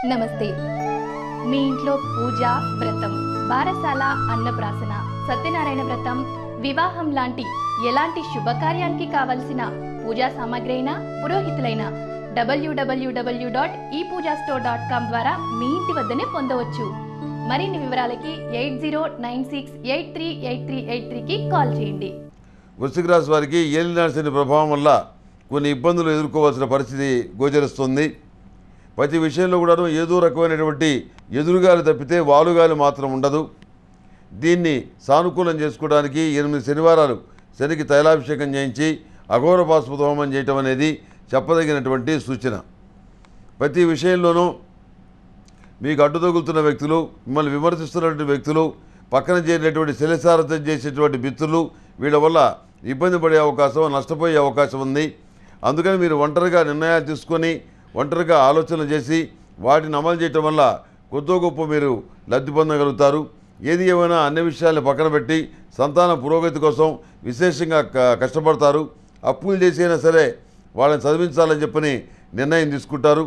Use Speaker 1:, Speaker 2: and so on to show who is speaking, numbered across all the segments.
Speaker 1: నమస్తే మీ ఇంట్లో పూజ వ్రతం బారసాల అన్నప్రాసన సత్యనారాయణ వ్రతం వివాహం లాంటి ఎలాంటి శుభకార్యానికి కావలసిన పూజా సామాగ్రి అయినా పురోహితులైన డబ్ల్యూడబ్ల్యూడబ్ల్యూ డాట్ ఈ పూజా స్టోర్ డాట్ కామ్ ద్వారా మీ ఇంటి వద్దనే పొందవచ్చు మరిన్ని వివరాలకి eight zero nine six eight three eight three eight త్రీకి కాల్ చేయండి
Speaker 2: వృశ్చిక రాశి వారికి ఏలినాశని ప్రభావం వల్ల కొన్ని ఇబ్బందులు ఎదుర్కోవాల్సిన పరిస్థితి గోచరిస్తుంది ప్రతి విషయంలో కూడాను ఏదో రకమైనటువంటి ఎదురుగాలి తప్పితే వాలుగాలి మాత్రం ఉండదు దీన్ని సానుకూలం చేసుకోవడానికి ఎనిమిది శనివారాలు శనికి తైలాభిషేకం చేయించి అఘోర పాశుపత హోమం చేయటం అనేది చెప్పదగినటువంటి సూచన ప్రతి విషయంలోనూ మీకు అడ్డు తగులుతున్న వ్యక్తులు మిమ్మల్ని విమర్శిస్తున్నటువంటి వ్యక్తులు పక్కన చేరినటువంటి శిలసారథం చేసేటువంటి మిత్రులు వీళ్ళ వల్ల ఇబ్బంది పడే అవకాశం నష్టపోయే అవకాశం ఉంది అందుకని మీరు ఒంటరిగా నిర్ణయాలు తీసుకొని ఒంటరిగా ఆలోచనలు చేసి వాటిని అమలు చేయటం వల్ల కొద్దో గొప్ప మీరు లబ్ధి పొందగలుగుతారు ఏది ఏమైనా అన్ని విషయాలను పక్కన పెట్టి సంతాన పురోగతి కోసం విశేషంగా క- కష్టపడతారు అప్పులు చేసైనా సరే వాళ్ళని చదివించాలని చెప్పని నిర్ణయం తీసుకుంటారు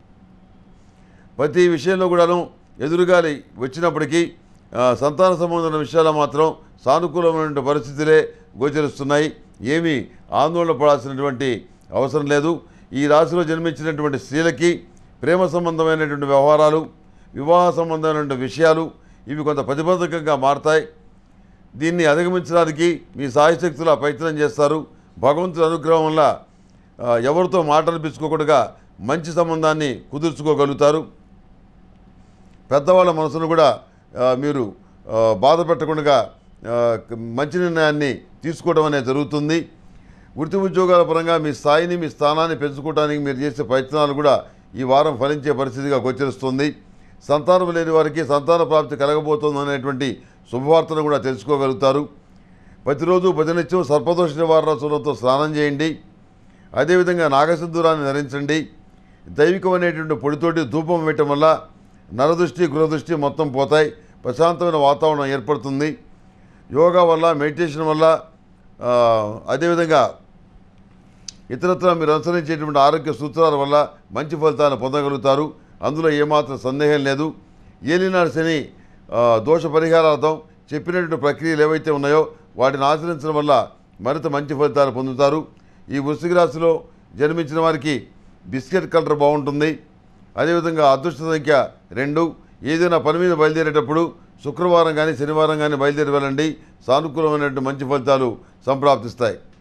Speaker 2: ప్రతి విషయంలో కూడాను ఎదురుగాలి వచ్చినప్పటికీ ఆ, సంతాన సంబంధమైన విషయాల్లో మాత్రం సానుకూలమైన పరిస్థితులే గోచరిస్తున్నాయి ఏమీ ఆందోళన పడాల్సినటువంటి అవసరం లేదు ఈ రాశిలో జన్మించినటువంటి స్త్రీలకి ప్రేమ సంబంధమైనటువంటి వ్యవహారాలు వివాహ సంబంధమైనటువంటి విషయాలు ఇవి కొంత ప్రతిబంధకంగా మారతాయి దీన్ని అధిగమించడానికి మీ సాయశక్తుల ప్రయత్నం చేస్తారు భగవంతుడి అనుగ్రహం వల్ల ఆ, ఎవరితో మాట అనిపించుకోకుండా మంచి సంబంధాన్ని కుదుర్చుకోగలుగుతారు పెద్దవాళ్ళ మనసును కూడా ఆ, మీరు ఆ, బాధ పెట్టకుండా ఆ, క- మంచి నిర్ణయాన్ని తీసుకోవడం అనేది జరుగుతుంది వృత్తి ఉద్యోగాల పరంగా మీ స్థాయిని మీ స్థానాన్ని పెంచుకోవడానికి మీరు చేసే ప్రయత్నాలు కూడా ఈ వారం ఫలించే పరిస్థితిగా గోచరిస్తుంది సంతానం లేని వారికి సంతాన ప్రాప్తి కలగబోతోంది అనేటువంటి శుభవార్తను కూడా తెలుసుకోగలుగుతారు ప్రతిరోజు ప్రతినిత్యం సర్పదోష నివారణ చూడంతో స్నానం చేయండి అదేవిధంగా నాగసింధూరాన్ని ధరించండి దైవికమైనటువంటి పొడితోటి ధూపం వేయటం వల్ల నరదృష్టి గురదృష్టి మొత్తం పోతాయి ప్రశాంతమైన వాతావరణం ఏర్పడుతుంది యోగా వల్ల మెడిటేషన్ వల్ల ఆ, అదేవిధంగా ఇతరత్ర మీరు అనుసరించేటువంటి ఆరోగ్య సూత్రాల వల్ల మంచి ఫలితాలను పొందగలుగుతారు అందులో ఏమాత్రం సందేహం లేదు ఏలినాడు శని ఆ, దోష పరిహారార్థం చెప్పినటువంటి ప్రక్రియలు ఏవైతే ఉన్నాయో వాటిని ఆచరించడం వల్ల మరింత మంచి ఫలితాలు పొందుతారు ఈ వృశ్చిక రాశిలో జన్మించిన వారికి బిస్కెట్ కలర్ బాగుంటుంది అదేవిధంగా అదృష్ట సంఖ్య రెండు ఏదైనా పని మీద బయలుదేరేటప్పుడు శుక్రవారం కానీ శనివారం కానీ బయలుదేరి వెళ్ళండి సానుకూలమైనటువంటి మంచి ఫలితాలు సంప్రాప్తిస్తాయి